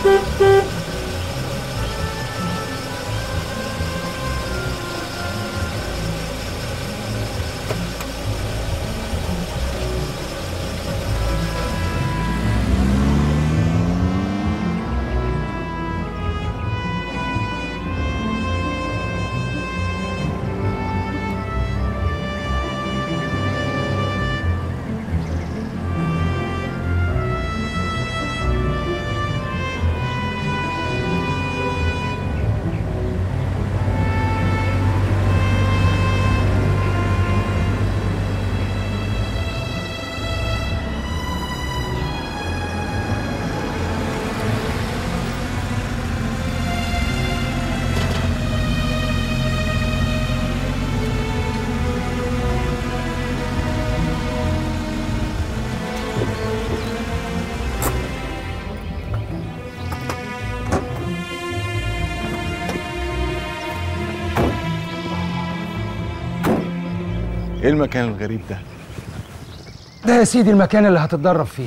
ايه المكان الغريب ده ده يا سيدي المكان اللي هتتدرب فيه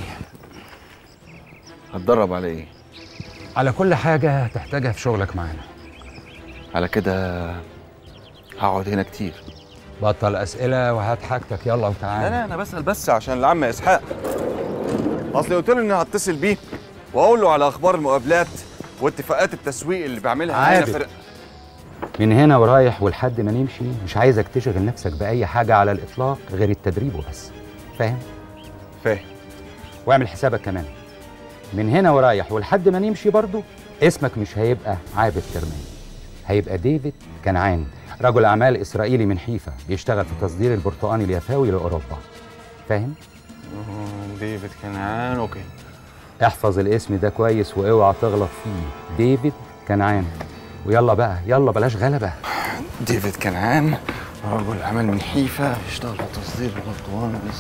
هتدرب على ايه على كل حاجة هتحتاجها في شغلك معانا على كده هقعد هنا كتير بطل أسئلة وهات حاجتك يلا لا وتعالى لا انا بسال بس عشان العم اسحاق اصل قلت له اني هتصل بيه واقول له على اخبار المقابلات واتفاقات التسويق اللي بعملها هنا عادل. فرق من هنا ورايح ولحد ما نمشي مش عايزك تشغل نفسك بأي حاجة على الإطلاق غير التدريب وبس فاهم؟ فاهم واعمل حسابك كمان من هنا ورايح ولحد ما نمشي برضو اسمك مش هيبقى عابد كرمان هيبقى ديفيد كنعان رجل أعمال إسرائيلي من حيفا بيشتغل في تصدير البرتقال اليفاوي لأوروبا فاهم؟ ديفيد كنعان اوكي احفظ الاسم ده كويس واوعى تغلط فيه ديفيد كنعان ويلا بقى يلا بلاش غلبة ديفيد كنعان رجل عمل من حيفا يشتغل في تصدير البرتقال بس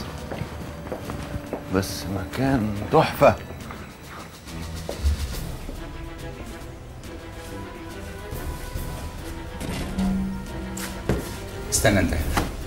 بس مكان تحفه استنى انت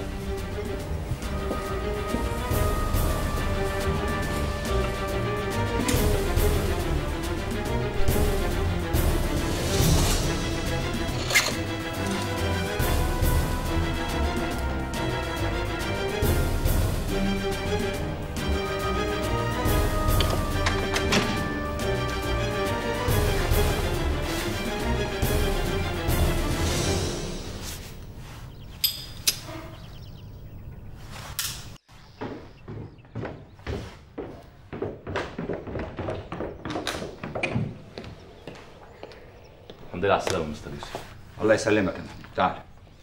الحمد لله على السلامة يا مستر يوسف الله يسلمك يا محمود تعال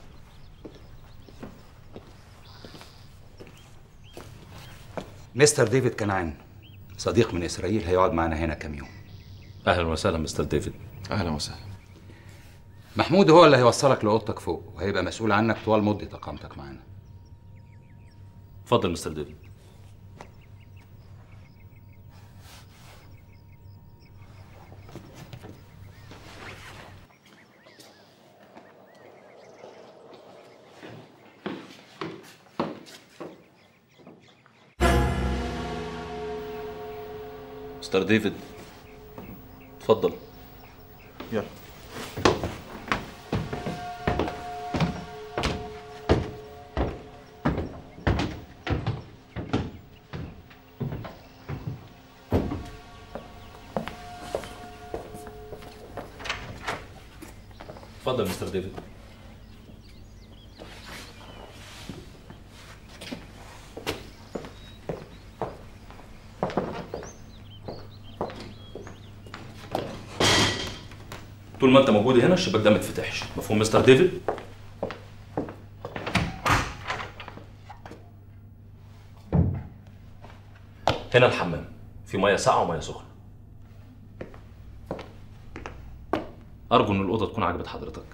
مستر ديفيد كنعان صديق من اسرائيل هيقعد معانا هنا كام يوم أهلا وسهلا مستر ديفيد اهلا وسهلا محمود هو اللي هيوصلك لاوضتك فوق وهيبقى مسؤول عنك طوال مده اقامتك معانا اتفضل مستر ديفيد مستر ديفيد اتفضل يلا اتفضل مستر ديفيد طول ما انت موجود هنا الشباك ده ما يتفتحش مفهوم مستر ديفيد هنا الحمام في ميه ساقعه وميه سخنه ارجو ان الاوضه تكون عجبت حضرتك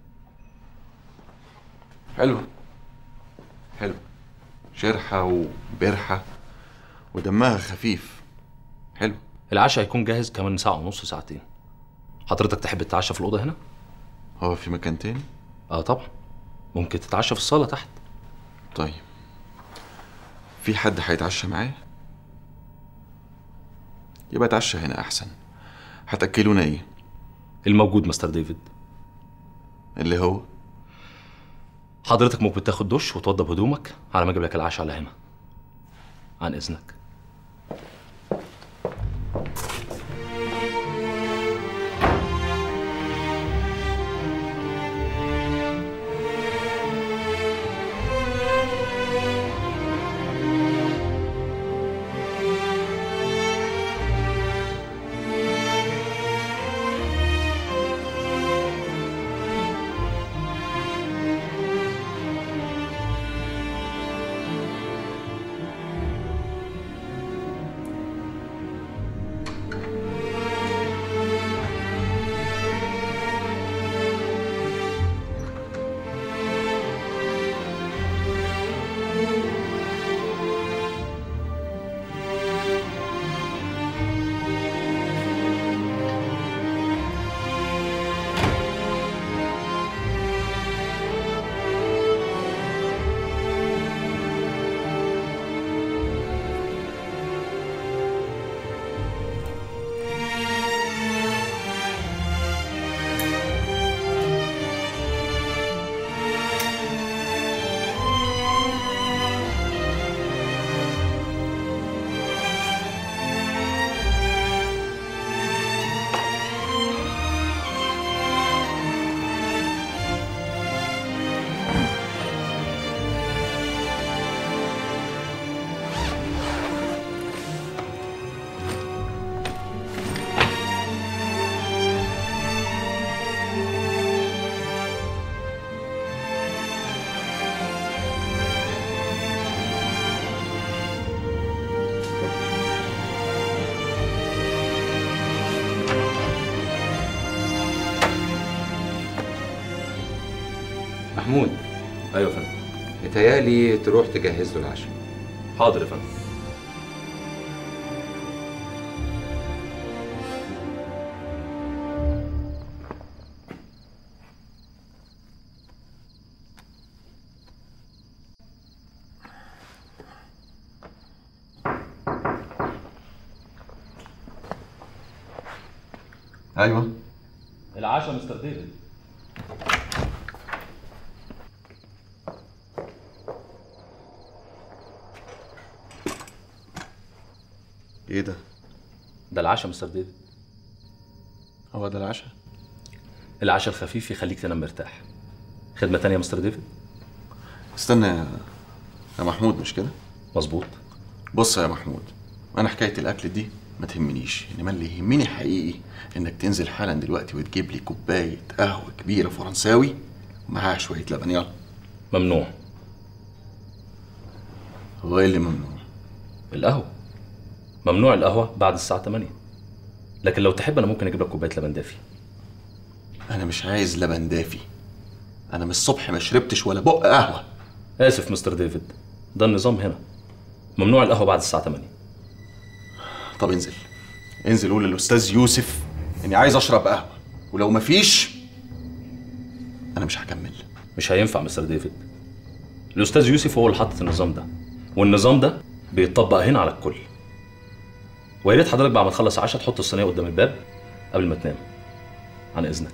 حلو حلو شرحة وبرحة ودمها خفيف حلو العشاء هيكون جاهز كمان ساعه ونص ساعتين حضرتك تحب تتعشى في الاوضه هنا هو في مكان تاني اه طبعا ممكن تتعشى في الصاله تحت طيب في حد هيتعشى معايا يبقى اتعشى هنا احسن هتاكلونا ايه الموجود مستر ديفيد اللي هو حضرتك ممكن تاخد دش وتوضب هدومك على ما اجيب لك العشاء على هنا عن اذنك محمود ايوه يا فندم متهيألي تروح تجهز له العشاء حاضر يا فندم ايوه العشاء مستر ديفيد ايه ده ده العشاء مستر ديفيد هو ده العشاء العشاء الخفيف يخليك تنام مرتاح خدمة تانية يا مستر ديفيد استنى يا يا محمود مش كده مظبوط بص يا محمود انا حكايه الاكل دي ما تهمنيش انما اللي يهمني حقيقي انك تنزل حالا دلوقتي وتجيب لي كوبايه قهوه كبيره فرنساوي ومعاها شويه لبن يلا ممنوع هو ايه اللي ممنوع القهوة ممنوع القهوة بعد الساعة 8 لكن لو تحب أنا ممكن أجيب لك كوباية لبن دافي انا مش عايز لبن دافي انا من الصبح ما شربتش ولا بق قهوه آسف مستر ديفيد ده النظام هنا ممنوع القهوة بعد الساعة 8 طب انزل انزل قول للاستاذ يوسف اني عايز اشرب قهوه ولو مفيش انا مش هكمل مش هينفع مستر ديفيد الأستاذ يوسف هو اللي حاطط النظام ده والنظام ده بيتطبق هنا على الكل ويا ريت حضرتك بعد ما تخلص عشاء تحط الصينية قدام الباب قبل ما تنام عن إذنك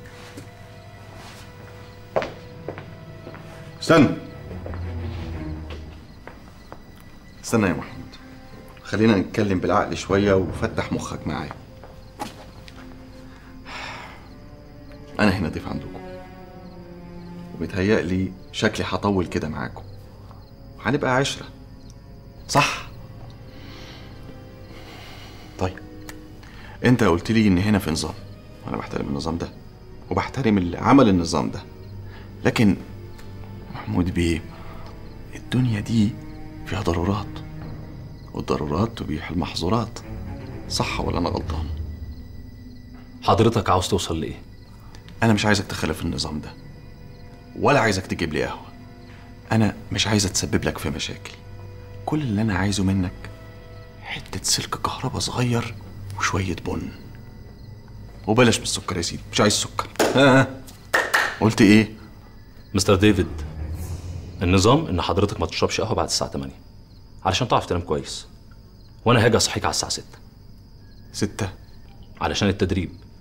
استنى استنى يا محمود خلينا نتكلم بالعقل شوية وفتح مخك معايا أنا هنا ضيف عندكم وبيتهيألي شكلي هطول كده معاكم هنبقى عشرة صح طيب انت قلت لي ان هنا في نظام وانا بحترم النظام ده وبحترم اللي عمل النظام ده لكن محمود بيه الدنيا دي فيها ضرورات والضرورات تبيح المحظورات صح ولا انا غلطان حضرتك عاوز توصل لإيه؟ انا مش عايزك تخالف النظام ده ولا عايزك تجيب لي قهوه انا مش عايز اتسبب لك في مشاكل كل اللي انا عايزه منك حته سلك كهرباء صغير وشويه بن وبلاش من السكر يا سيدي مش عايز سكر ها قلت ايه مستر ديفيد النظام ان حضرتك ما تشربش قهوه بعد الساعه 8 علشان تعرف تنام كويس وانا هاجي اصحيك على الساعه 6 ستة علشان التدريب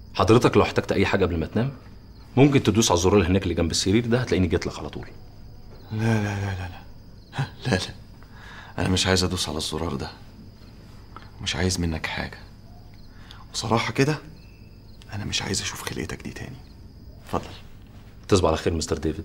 حضرتك لو احتجت اي حاجه قبل ما تنام ممكن تدوس على الزرار اللي هناك اللي جنب السرير ده هتلاقيني جيت لك على طول لا لا لا لا لا ها، لا لا انا مش عايز ادوس على الزرار ده مش عايز منك حاجه بصراحه كده انا مش عايز اشوف خلقتك دي تاني اتفضل تصبح على خير مستر ديفيد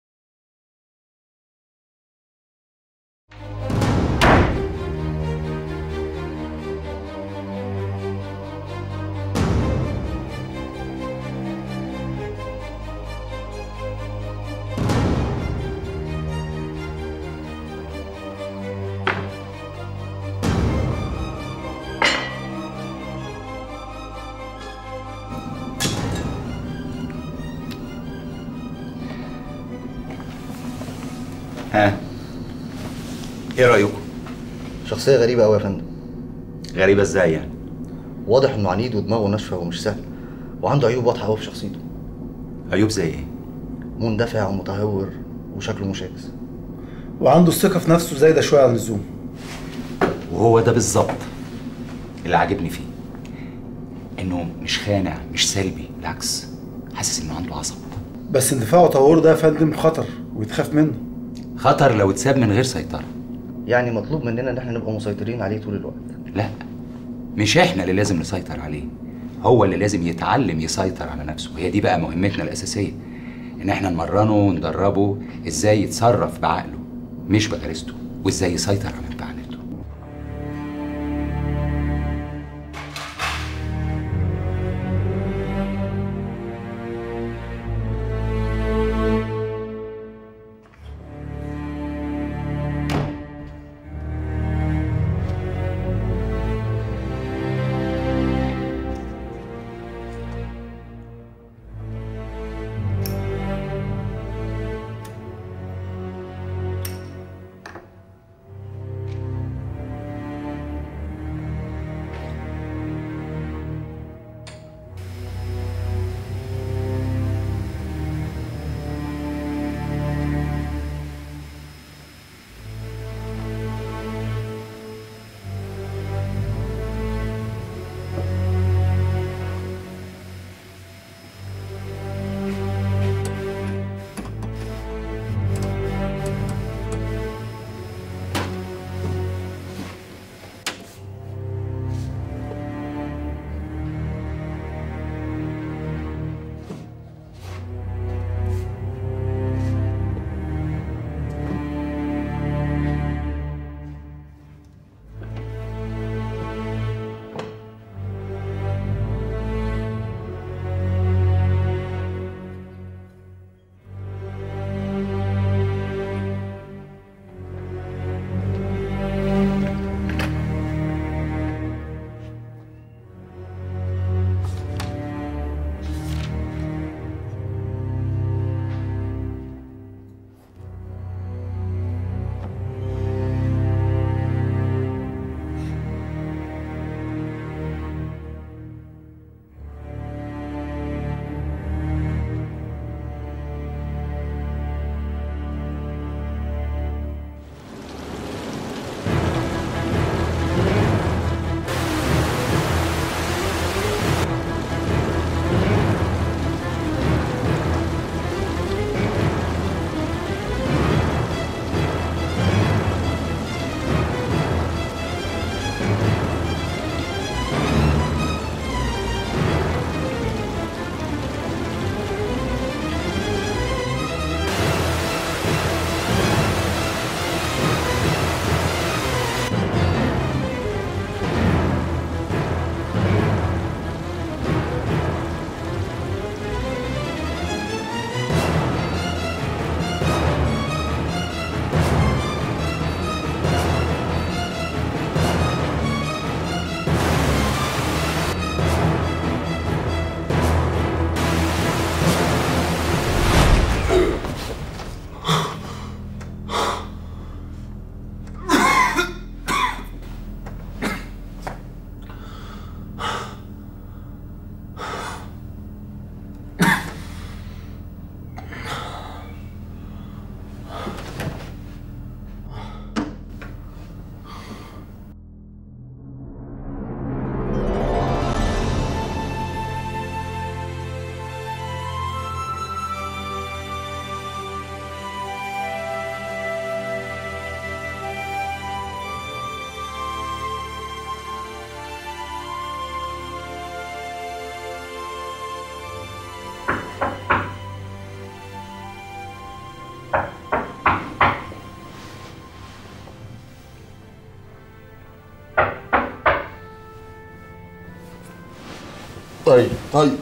ها ايه رايكم شخصية غريبة أوي يا فندم غريبه ازاي يعني واضح إنه عنيد ودماغه ناشفة ومش سهل وعنده عيوب واضحة أوي في شخصيته عيوب زي ايه مندفع ومتهور وشكله مشاكس وعنده الثقة في نفسه زايدة شوية عن اللزوم وهو ده بالظبط اللي عاجبني فيه انه مش خانع مش سلبي بالعكس حاسس انه عنده عصب بس اندفاعه وتهوره ده يا فندم خطر ويتخاف منه خطر لو اتساب من غير سيطره يعني مطلوب مننا إن احنا نبقى مسيطرين عليه طول الوقت لا مش احنا اللي لازم نسيطر عليه هو اللي لازم يتعلم يسيطر على نفسه وهي دي بقى مهمتنا الأساسية إن احنا نمرنه وندربه إزاي يتصرف بعقله مش بغريزته وإزاي يسيطر على انفعالاته طيب طيب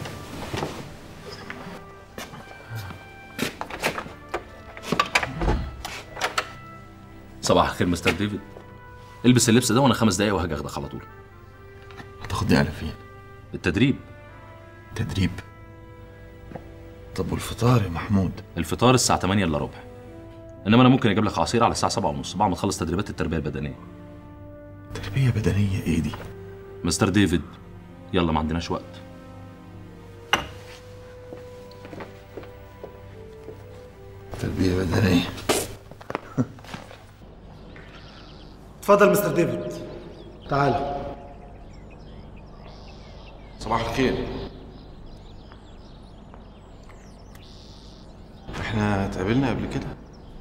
صباح الخير مستر ديفيد البس اللبس ده وانا خمس دقايق وهاجي اخدك على طول هتاخدني على فين التدريب تدريب طب والفطار يا محمود الفطار الساعه 8 الا ربع انما انا ممكن اجيب لك عصير على الساعه 7 ونص بعد ما تخلص تدريبات التربيه البدنيه تربيه بدنيه ايه دي مستر ديفيد يلا ما عندناش وقت تربيه بدنيه اتفضل مستر ديفيد تعال صباح الخير احنا اتقابلنا قبل كده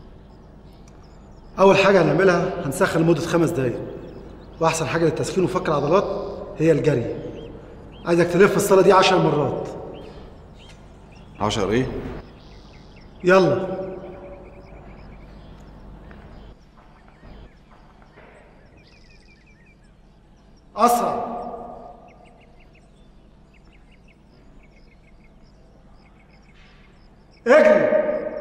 اول حاجه هنعملها هنسخن لمده خمس دقايق واحسن حاجه للتسخين وفك العضلات هي الجري عايزك تلف الصاله دي عشر مرات عشر ايه يلا اسرع اجري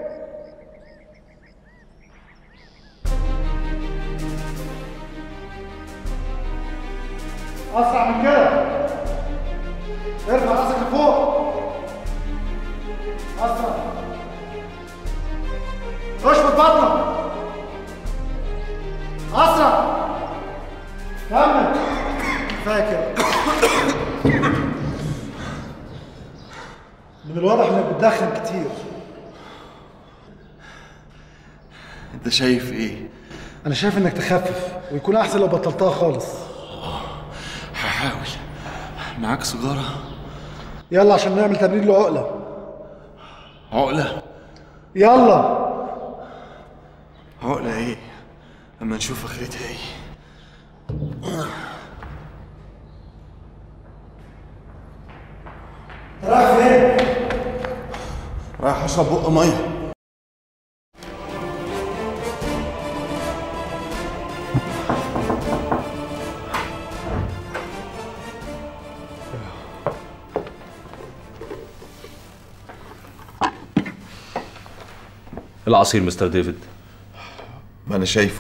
اسرع من كده ارفع راسك لفوق اسرع اشفط بطنك اسرع كمل فاكر من الواضح انك بتدخن كتير انت شايف ايه انا شايف انك تخفف ويكون احسن لو بطلتها خالص هحاول معاك سيجاره يلا عشان نعمل تمرين لعقله عقله يلا عقله ايه اما نشوف اخرتها ايه رايح فين رايح اشرب بق ميه العصير مستر ديفيد ما انا شايفه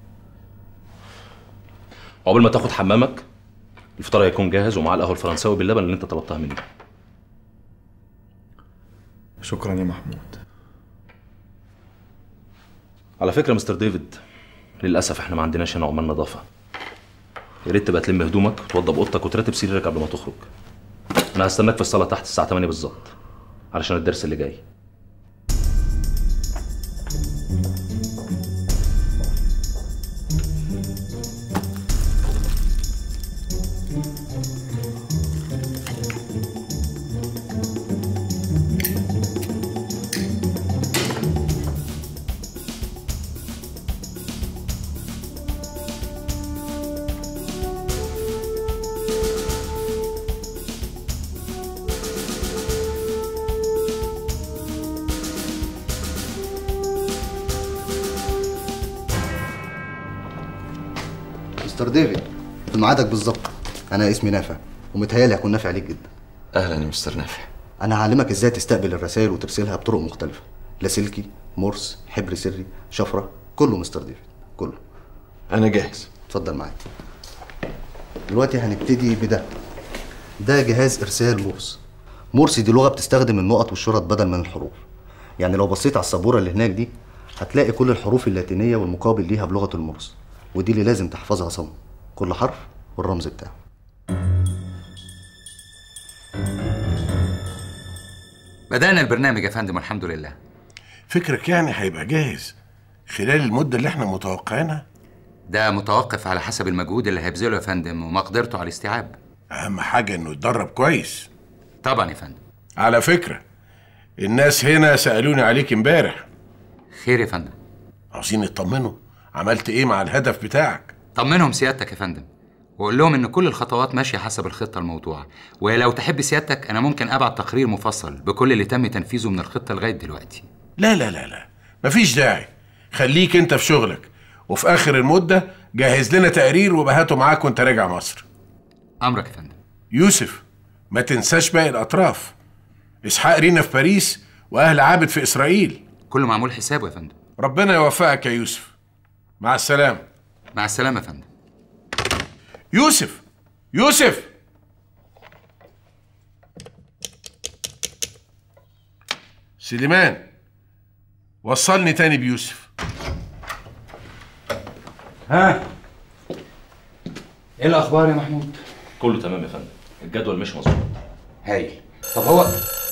عقبال ما تاخد حمامك الفطار هيكون جاهز ومعاه القهوه الفرنساوي باللبن اللي انت طلبتها مني شكرا يا محمود على فكره مستر ديفيد للاسف احنا ما عندناش هنا عمال نظافه يا ريت تبقى تلم هدومك وتوضب اوضتك وترتب سريرك قبل ما تخرج انا هستناك في الصاله تحت الساعه 8 بالظبط علشان الدرس اللي جاي مستر ديفيد في ميعادك بالظبط انا اسمي نافع ومتهيألي هكون نافع ليك جدا اهلا يا مستر نافع انا هعلمك ازاي تستقبل الرسائل وترسلها بطرق مختلفه لاسلكي مورس حبر سري شفره كله مستر ديفيد كله انا جاهز اتفضل معايا دلوقتي هنبتدي بده ده جهاز ارسال مورس مورس دي لغه بتستخدم النقط والشرط بدل من الحروف يعني لو بصيت على السبوره اللي هناك دي هتلاقي كل الحروف اللاتينيه والمقابل ليها بلغه المورس ودي اللي لازم تحفظها صم كل حرف والرمز بتاعه بدأنا البرنامج يا فندم والحمد لله فكرك يعني هيبقى جاهز خلال المدة اللي احنا متوقعينها ده متوقف على حسب المجهود اللي هيبذله يا فندم ومقدرته على الاستيعاب أهم حاجة إنه يتدرب كويس طبعا يا فندم على فكرة الناس هنا سألوني عليك امبارح خير يا فندم عاوزين يطمنوا عملت إيه مع الهدف بتاعك طمنهم سيادتك يا فندم وقول لهم ان كل الخطوات ماشيه حسب الخطه الموضوعه ولو تحب سيادتك انا ممكن ابعت تقرير مفصل بكل اللي تم تنفيذه من الخطه لغايه دلوقتي لا لا لا لا مفيش داعي خليك انت في شغلك وفي آخر المدة جهز لنا تقرير وبهاته معاك وانت راجع مصر امرك يا فندم يوسف ما تنساش باقي الاطراف اسحاق رينا في باريس واهل عابد في اسرائيل كله معمول حسابه يا فندم ربنا يوفقك يا يوسف مع السلامه مع السلامه يا فندم يوسف يوسف سليمان وصلني تاني بيوسف ها ايه الاخبار يا محمود كله تمام يا فندم الجدول مش مظبوط هايل طب هو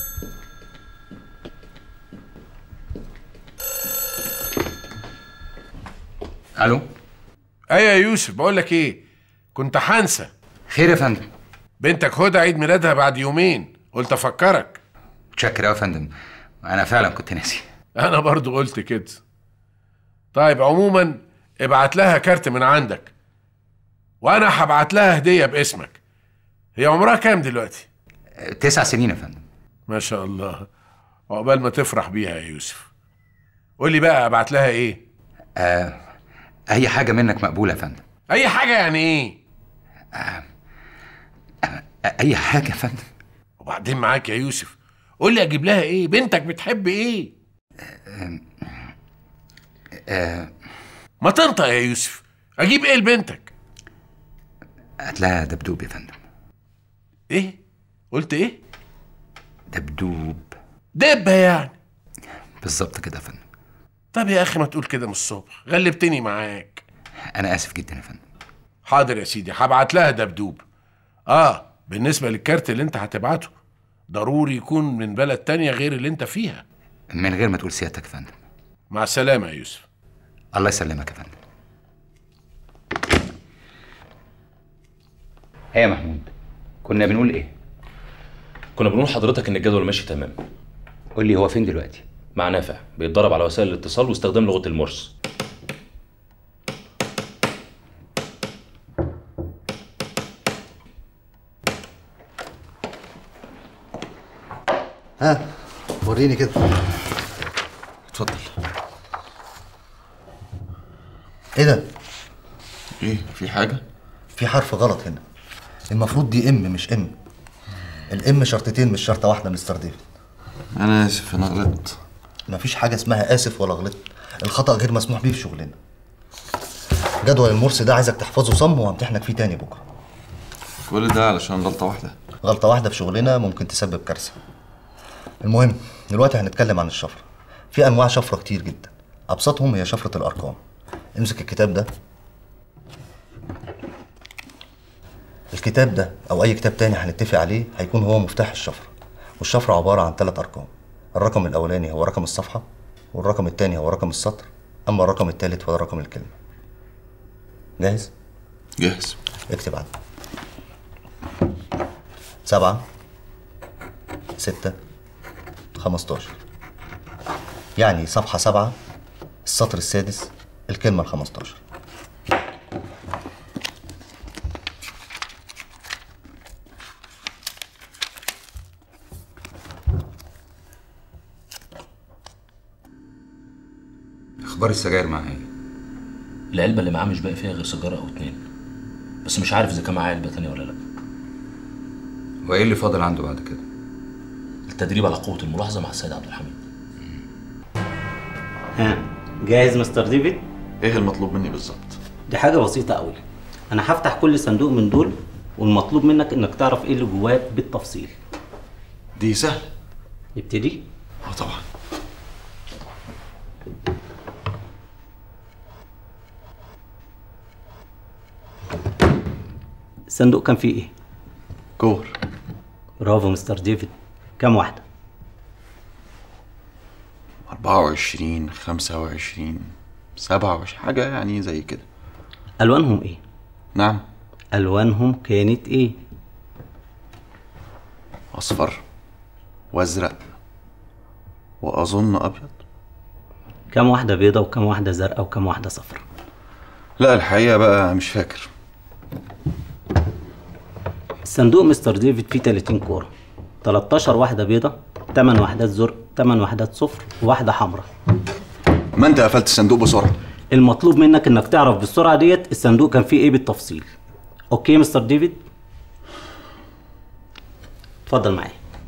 الو ايوه يا يوسف بقول لك ايه كنت هنسى خير يا فندم بنتك هدى عيد ميلادها بعد يومين قلت افكرك متشكر أوي يا فندم انا فعلا كنت ناسي انا برضو قلت كده طيب عموما ابعت لها كارت من عندك وانا هبعت لها هديه باسمك هي عمرها كام دلوقتي تسع سنين يا فندم ما شاء الله عقبال ما تفرح بيها يا يوسف قول لي بقى ابعت لها ايه آه اي حاجه منك مقبوله يا فندم اي حاجه يعني ايه آه اي حاجه يا فندم وبعدين معاك يا يوسف قول لي اجيب لها ايه بنتك بتحب ايه آه ما تنطق يا يوسف اجيب ايه لبنتك هات لها دبدوب يا فندم ايه قلت ايه دبدوب دبه يعني بالظبط كده يا فندم طب يا اخي ما تقول كده من الصبح غلبتني معاك انا اسف جدا يا فندم حاضر يا سيدي هبعت لها دبدوب اه بالنسبه للكارت اللي انت هتبعته ضروري يكون من بلد تانية غير اللي انت فيها من غير ما تقول سيادتك يا فندم مع السلامه يا يوسف الله يسلمك يا فندم ايه يا محمود كنا بنقول ايه كنا بنقول حضرتك ان الجدول ماشي تمام قول لي هو فين دلوقتي مع نافع بيتدرب على وسائل الاتصال واستخدام لغه المورس ها وريني كده اتفضل ايه ده ايه في حاجه في حرف غلط هنا المفروض دي ام مش ام الام شرطتين مش شرطه واحده مستر ديفيد انا اسف انا غلطت مفيش حاجه اسمها اسف ولا غلطت الخطا غير مسموح بيه في شغلنا جدول المرس ده عايزك تحفظه صم وهمتحنك فيه تاني بكره كل ده علشان غلطه واحده غلطه واحده في شغلنا ممكن تسبب كارثه المهم دلوقتي هنتكلم عن الشفره في انواع شفره كتير جدا ابسطهم هي شفره الارقام امسك الكتاب ده الكتاب ده او اي كتاب تاني هنتفق عليه هيكون هو مفتاح الشفره والشفره عباره عن ثلاث ارقام الرقم الاولاني هو رقم الصفحه والرقم الثاني هو رقم السطر اما الرقم الثالث هو رقم الكلمه جاهز جاهز اكتب عندك سبعة ستة خمستاشر يعني صفحة سبعة السطر السادس الكلمة الخمستاشر اخبار السجاير معايا ايه العلبه اللي معاه مش باقي فيها غير سيجاره او اتنين بس مش عارف اذا كان معاه علبه تانية ولا لا وايه اللي فاضل عنده بعد كده التدريب على قوه الملاحظه مع السيد عبد الحميد ها جاهز مستر ديفيد ايه المطلوب مني بالظبط دي حاجه بسيطه قوي انا هفتح كل صندوق من دول والمطلوب منك انك تعرف ايه اللي جواه بالتفصيل دي سهله نبتدي اه طبعا الصندوق كان فيه ايه كور برافو مستر ديفيد كام واحده 24 25 27 حاجه يعني زي كده الوانهم ايه نعم الوانهم كانت ايه اصفر وازرق واظن ابيض كام واحده بيضه وكام واحده زرقاء وكام واحده صفراء لا الحقيقه بقى مش فاكر الصندوق مستر ديفيد فيه 30 كوره 13 واحده بيضه 8 وحدات زرق 8 وحدات صفر وواحده حمراء ما انت قفلت الصندوق بسرعه المطلوب منك انك تعرف بالسرعه ديت الصندوق كان فيه ايه بالتفصيل اوكي مستر ديفيد اتفضل معايا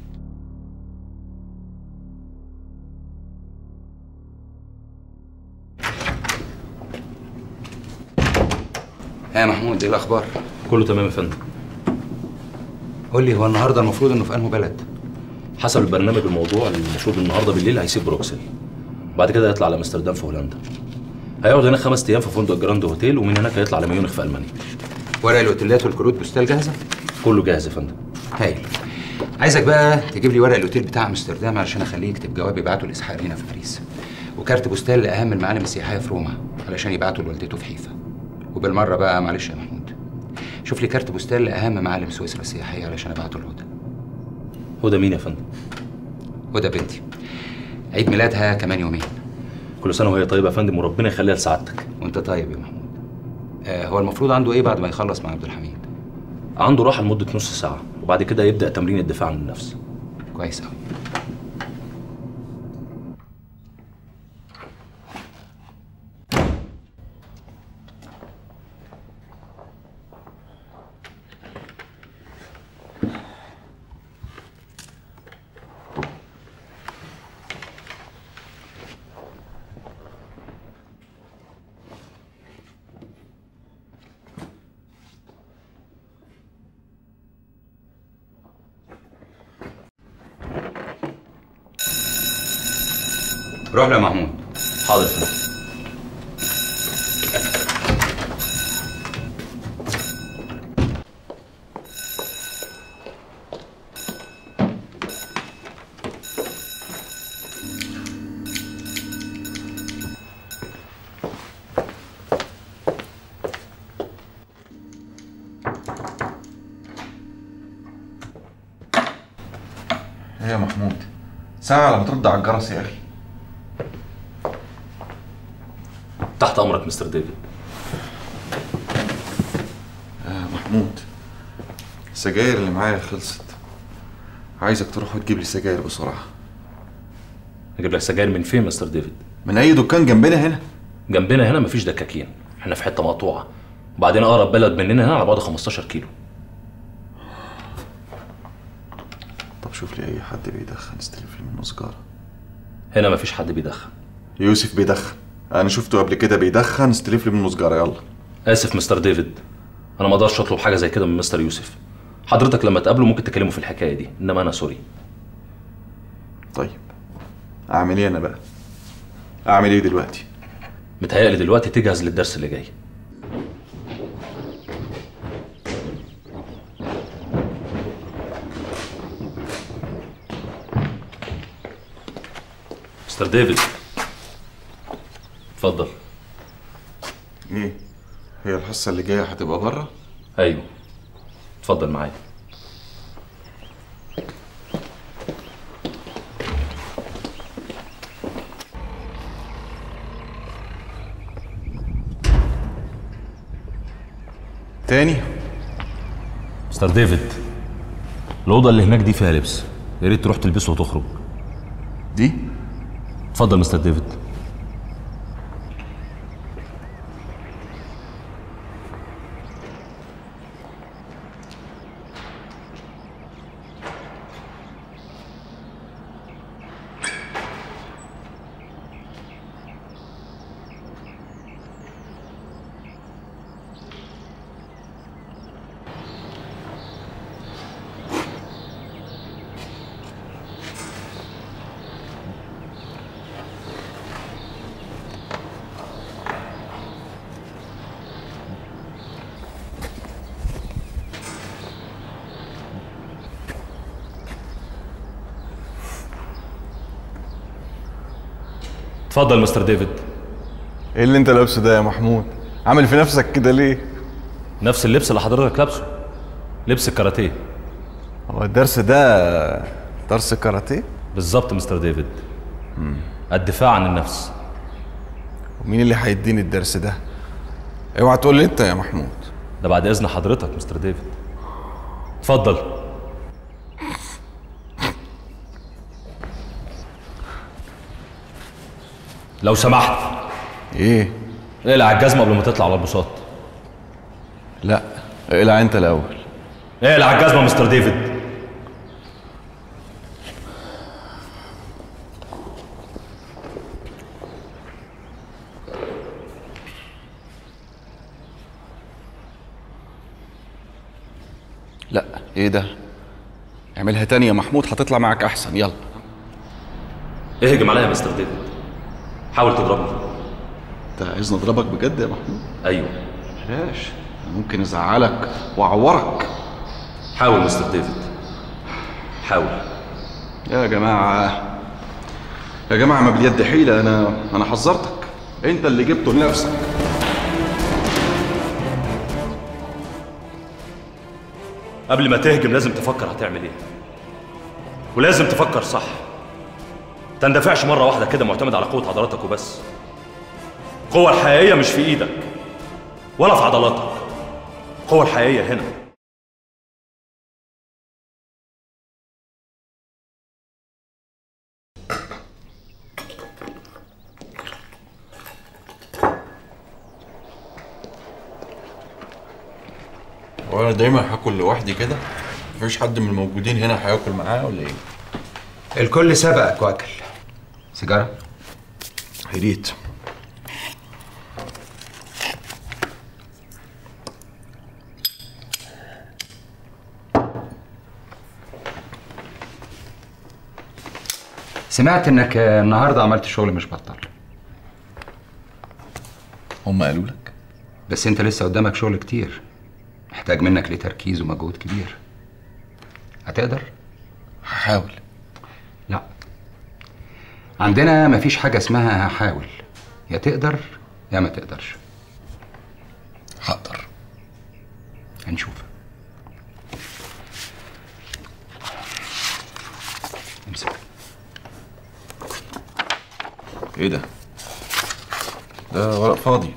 ها يا محمود ايه الاخبار كله تمام يا فندم قول لي هو النهارده المفروض انه في انه بلد حسب البرنامج الموضوع المفروض النهارده بالليل هيسيب بروكسل بعد كده هيطلع على امستردام في هولندا هيقعد هناك خمس ايام في فندق جراند هوتيل ومن هناك هيطلع على ميونخ في المانيا ورق الاوتيلات والكروت بوستال جاهزه كله جاهز يا فندم هايل عايزك بقى تجيب لي ورق الاوتيل بتاع امستردام علشان اخليه يكتب جواب يبعته لاسحاق هنا في باريس وكارت بوستال لاهم المعالم السياحيه في روما علشان يبعته لوالدته في حيفا وبالمره بقى معلش يا محمود شوف لي كارت بوستال لاهم معالم سويسرا السياحيه علشان ابعته لهدى هدى مين يا فندم هدى بنتي عيد ميلادها كمان يومين كل سنه وهي طيبه يا فندم وربنا يخليها لسعادتك وانت طيب يا محمود آه هو المفروض عنده ايه بعد ما يخلص مع عبد الحميد عنده راحه لمده نص ساعه وبعد كده يبدا تمرين الدفاع عن النفس كويس قوي روح له يا محمود حاضر يا فندم ايه يا محمود ساعة على ما ترد على الجرس يا أخي تحت امرك مستر ديفيد يا محمود السجاير اللي معايا خلصت عايزك تروح وتجيب لي سجاير بسرعة اجيب لك سجاير من فين مستر ديفيد من أي دكان جنبنا هنا جنبنا هنا مفيش دكاكين احنا في حته مقطوعه وبعدين اقرب بلد مننا هنا على بعد 15 كيلو طب شوف لي أي حد بيدخن استلف لي منه سجارة هنا مفيش حد بيدخن يوسف بيدخن أنا شفته قبل كده بيدخن استلف لي منه سجارة يلا اسف مستر ديفيد انا ما اقدرش اطلب حاجه زي كده من مستر يوسف حضرتك لما تقابله ممكن تكلمه في الحكايه دي انما انا سوري طيب أعمل إيه أنا بقى؟ أعمل إيه دلوقتي؟ متهيألي دلوقتي تجهز للدرس اللي جاي مستر ديفيد اتفضل إيه؟ هي الحصة اللي جاية هتبقى بره؟ ايوه اتفضل معايا تاني؟ مستر ديفيد الاوضه اللي هناك دي فيها لبس يا ريت تروح تلبسه وتخرج دي؟ اتفضل مستر ديفيد اتفضل مستر ديفيد إيه اللي أنت لابسه ده يا محمود؟ عامل في نفسك كده ليه؟ نفس اللبس اللي حضرتك لابسه لبس الكاراتيه هو الدرس ده درس كاراتيه؟ بالظبط مستر ديفيد الدفاع عن النفس ومين اللي هيديني الدرس ده؟ اوعى تقول لي انت يا محمود ده بعد اذن حضرتك مستر ديفيد اتفضل لو سمحت ايه؟ اقلع الجزمه قبل ما تطلع على البساط لا اقلع انت الاول اقلع الجزمه مستر ديفيد ايه ده اعملها تاني يا محمود هتطلع معاك احسن يلا اهجم عليا يا مستر ديفيد حاول تضربني انت عايزني اضربك بجد يا محمود ايوه بلاش أنا ممكن ازعلك واعورك حاول مستر ديفيد حاول يا جماعه يا جماعه ما باليد حيله انا انا حذرتك انت اللي جبته لنفسك قبل ما تهجم لازم تفكر هتعمل ايه ولازم تفكر صح تندفعش مرة واحدة كده معتمد على قوة عضلاتك وبس القوة الحقيقية مش في ايدك ولا في عضلاتك القوة الحقيقية هنا وانا دايما هاكل لوحدي كده مفيش حد من الموجودين هنا هياكل معاه ولا ايه الكل سبقك واكل سيجاره يا ريت سمعت انك آه، النهارده عملت شغل مش بطال هم قالوا لك بس انت لسه قدامك شغل كتير محتاج منك لتركيز ومجهود كبير هتقدر هحاول لا عندنا مفيش حاجه اسمها هحاول يا تقدر يا ما تقدرش هقدر هنشوف امسك ايه ده ده ورق فاضي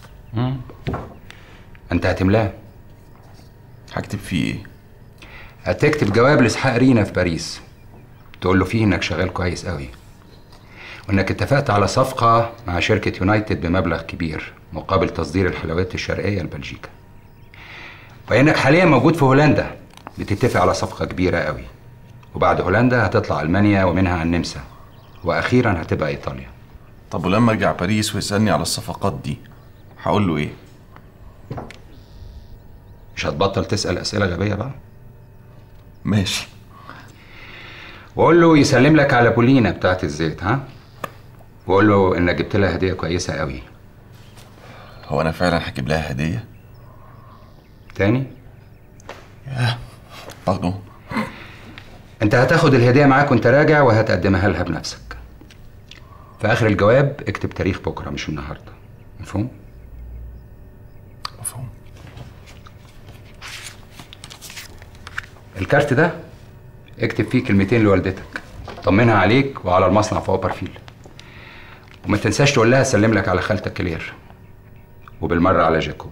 انت هتملاه هكتب فيه ايه هتكتب جواب لاسحاق رينا في باريس تقول له فيه انك شغال كويس قوي وانك اتفقت على صفقة مع شركة يونايتد بمبلغ كبير مقابل تصدير الحلويات الشرقية لبلجيكا وانك حاليا موجود في هولندا بتتفق على صفقة كبيرة قوي وبعد هولندا هتطلع المانيا ومنها على النمسا واخيرا هتبقى ايطاليا طب ولما ارجع باريس ويسالني على الصفقات دي هقول له ايه مش هتبطل تسأل اسئلة غبية بقى ماشي وقول له يسلم لك على بولينا بتاعت الزيت ها وقول له انك جبت لها هدية كويسة قوي هو انا فعلا هجيب لها هديه تاني برضه انت هتاخد الهدية معاك وانت راجع وهتقدمها لها بنفسك في اخر الجواب اكتب تاريخ بكرة مش النهاردة مفهوم؟ مفهوم الكارت ده اكتب فيه كلمتين لوالدتك طمنها عليك وعلى المصنع في اوبرفيل وما تنساش تقول لها سلم لك على خالتك كلير وبالمرة على جاكوب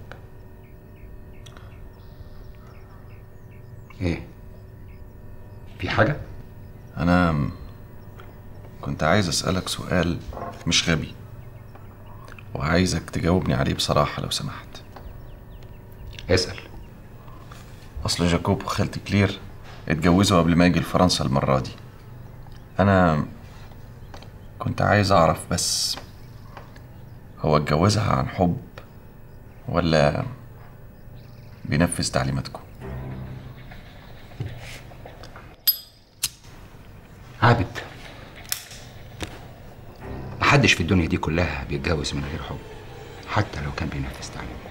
ايه في حاجة؟ انا كنت عايز اسالك سؤال مش غبي وعايزك تجاوبني عليه بصراحه لو سمحت اسأل اصل جاكوب وخالتي كلير اتجوزوا قبل ما اجي لفرنسا المره دي انا كنت عايز اعرف بس هو اتجوزها عن حب ولا بينفذ تعليماتكم عابد محدش في الدنيا دي كلها بيتجوز من غير حب حتى لو كان بينفذ تعليم